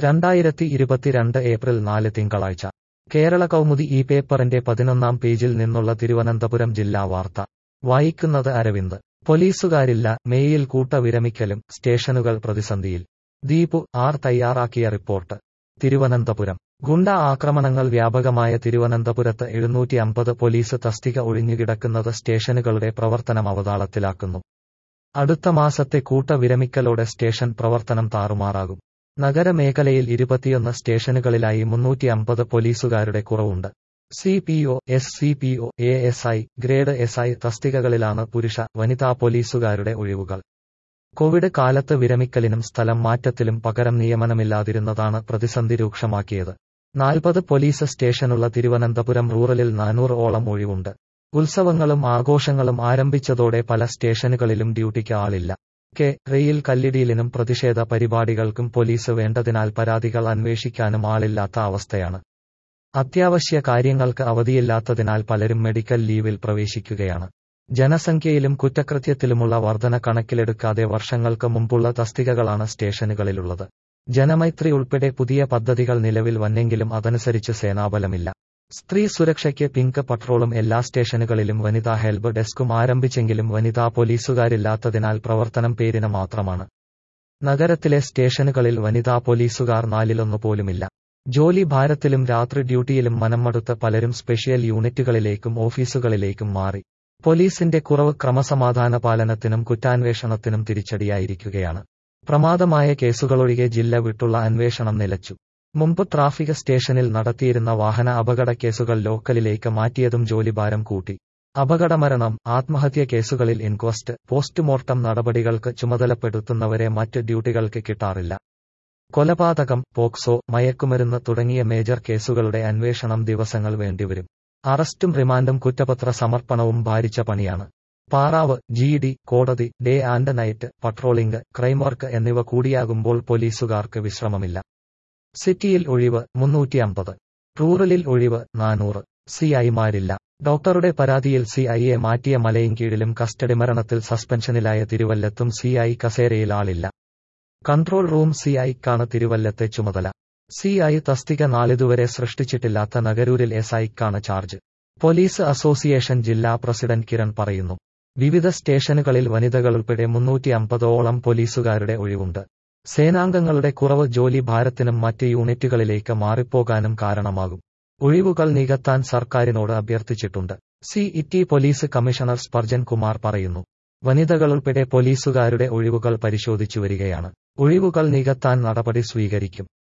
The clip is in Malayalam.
രണ്ടായിരത്തി ഇരുപത്തിരണ്ട് ഏപ്രിൽ നാല് തിങ്കളാഴ്ച കേരള കൗമുദി ഈ പേപ്പറിന്റെ പതിനൊന്നാം പേജിൽ നിന്നുള്ള തിരുവനന്തപുരം ജില്ലാ വാർത്ത വായിക്കുന്നത് അരവിന്ദ് പോലീസുകാരില്ല മേയിൽ കൂട്ടവിരമിക്കലും സ്റ്റേഷനുകൾ പ്രതിസന്ധിയിൽ ദീപു ആർ തയ്യാറാക്കിയ റിപ്പോർട്ട് തിരുവനന്തപുരം ഗുണ്ട ആക്രമണങ്ങൾ വ്യാപകമായ തിരുവനന്തപുരത്ത് എഴുന്നൂറ്റി അമ്പത് പോലീസ് തസ്തിക ഒഴിഞ്ഞുകിടക്കുന്നത് സ്റ്റേഷനുകളുടെ പ്രവർത്തനം അവതാളത്തിലാക്കുന്നു അടുത്ത മാസത്തെ കൂട്ടവിരമിക്കലോടെ സ്റ്റേഷൻ പ്രവർത്തനം താറുമാറാകും നഗരമേഖലയിൽ ഇരുപത്തിയൊന്ന് സ്റ്റേഷനുകളിലായി മുന്നൂറ്റി അമ്പത് പോലീസുകാരുടെ കുറവുണ്ട് C P O S C P O A S I grade S I തസ്തികകളിലാണ് പുരുഷ വനിതാ പോലീസുകാരുടെ ഒഴിവുകൾ കോവിഡ് കാലത്ത് വിരമിക്കലിനും സ്ഥലം മാറ്റത്തിലും പകരം നിയമനമില്ലാതിരുന്നതാണ് പ്രതിസന്ധി രൂക്ഷമാക്കിയത് നാൽപ്പത് പോലീസ് സ്റ്റേഷനുള്ള തിരുവനന്തപുരം റൂറലിൽ നാനൂറ് ഓളം ഒഴിവുണ്ട് ഉത്സവങ്ങളും ആഘോഷങ്ങളും ആരംഭിച്ചതോടെ പല സ്റ്റേഷനുകളിലും ഡ്യൂട്ടിക്ക് ആളില്ല കെ റെയിൽ കല്ലിടിയിലിനും പ്രതിഷേധ പരിപാടികൾക്കും പോലീസ് വേണ്ടതിനാൽ പരാതികൾ അന്വേഷിക്കാനും ആളില്ലാത്ത അവസ്ഥയാണ് അത്യാവശ്യ കാര്യങ്ങൾക്ക് അവധിയില്ലാത്തതിനാൽ പലരും മെഡിക്കൽ ലീവിൽ പ്രവേശിക്കുകയാണ് ജനസംഖ്യയിലും കുറ്റകൃത്യത്തിലുമുള്ള വർധന കണക്കിലെടുക്കാതെ വർഷങ്ങൾക്ക് മുമ്പുള്ള തസ്തികകളാണ് സ്റ്റേഷനുകളിലുള്ളത് ജനമൈത്രി ഉൾപ്പെടെ പുതിയ പദ്ധതികൾ നിലവിൽ വന്നെങ്കിലും അതനുസരിച്ച് സേനാബലമില്ല സ്ത്രീ സുരക്ഷയ്ക്ക് പിങ്ക് പട്രോളും എല്ലാ സ്റ്റേഷനുകളിലും വനിതാ ഹെൽപ്പ് ഡെസ്കും ആരംഭിച്ചെങ്കിലും വനിതാ പോലീസുകാരില്ലാത്തതിനാൽ പ്രവർത്തനം പേരിന് മാത്രമാണ് നഗരത്തിലെ സ്റ്റേഷനുകളിൽ വനിതാ പോലീസുകാർ നാലിലൊന്നു പോലുമില്ല ജോലി ഭാരത്തിലും രാത്രി ഡ്യൂട്ടിയിലും മനംമടുത്ത് പലരും സ്പെഷ്യൽ യൂണിറ്റുകളിലേക്കും ഓഫീസുകളിലേക്കും മാറി പോലീസിന്റെ കുറവ് ക്രമസമാധാന പാലനത്തിനും കുറ്റാന്വേഷണത്തിനും തിരിച്ചടിയായിരിക്കുകയാണ് പ്രമാദമായ കേസുകളൊഴികെ ജില്ല വിട്ടുള്ള അന്വേഷണം നിലച്ചു മുമ്പ് ട്രാഫിക് സ്റ്റേഷനിൽ നടത്തിയിരുന്ന വാഹന അപകട കേസുകൾ ലോക്കലിലേക്ക് മാറ്റിയതും ജോലിഭാരം കൂട്ടി അപകടമരണം ആത്മഹത്യ കേസുകളിൽ ഇൻക്വസ്റ്റ് പോസ്റ്റ്മോർട്ടം നടപടികൾക്ക് ചുമതലപ്പെടുത്തുന്നവരെ മറ്റ് ഡ്യൂട്ടികൾക്ക് കിട്ടാറില്ല കൊലപാതകം പോക്സോ മയക്കുമരുന്ന് തുടങ്ങിയ മേജർ കേസുകളുടെ അന്വേഷണം ദിവസങ്ങൾ വേണ്ടിവരും അറസ്റ്റും റിമാൻഡും കുറ്റപത്ര സമർപ്പണവും ഭാരിച്ച പണിയാണ് പാറാവ് ജി ഡി കോടതി day and night patrolling crime work എന്നിവ കൂടിയാകുമ്പോൾ പോലീസുകാർക്ക് വിശ്രമമില്ല സിറ്റിയിൽ ഒഴിവ് മുന്നൂറ്റി അമ്പത് റൂറലിൽ ഒഴിവ് നാനൂറ് സി ഐമാരില്ല ഡോക്ടറുടെ പരാതിയിൽ സി ഐയെ മാറ്റിയ മലയിൻകീഴിലും കസ്റ്റഡി മരണത്തിൽ സസ്പെൻഷനിലായ തിരുവല്ലത്തും സി ഐ കസേരയിൽ ആളില്ല കൺട്രോൾ റൂം സി ഐക്കാണ് തിരുവല്ലത്തെ ചുമതല സി ഐ തസ്തിക നാളിതുവരെ സൃഷ്ടിച്ചിട്ടില്ലാത്ത നഗരൂരിൽ എസ് ഐക്കാണ് ചാർജ് പോലീസ് അസോസിയേഷൻ ജില്ലാ പ്രസിഡന്റ് കിരൺ പറയുന്നു വിവിധ സ്റ്റേഷനുകളിൽ വനിതകൾ ഉൾപ്പെടെ മുന്നൂറ്റി അമ്പതോളം പോലീസുകാരുടെ ഒഴിവുണ്ട് സേനാംഗങ്ങളുടെ കുറവ് ജോലി ഭാരത്തിനും മറ്റ് യൂണിറ്റുകളിലേക്ക് മാറിപ്പോകാനും കാരണമാകും ഒഴിവുകൾ നികത്താൻ സർക്കാരിനോട് അഭ്യർത്ഥിച്ചിട്ടുണ്ട് city police commissioner Sparjan Kumar പറയുന്നു വനിതകൾ ഉൾപ്പെടെ പോലീസുകാരുടെ ഒഴിവുകൾ പരിശോധിച്ചു വരികയാണ് ഒഴിവുകൾ നികത്താൻ നടപടി സ്വീകരിക്കും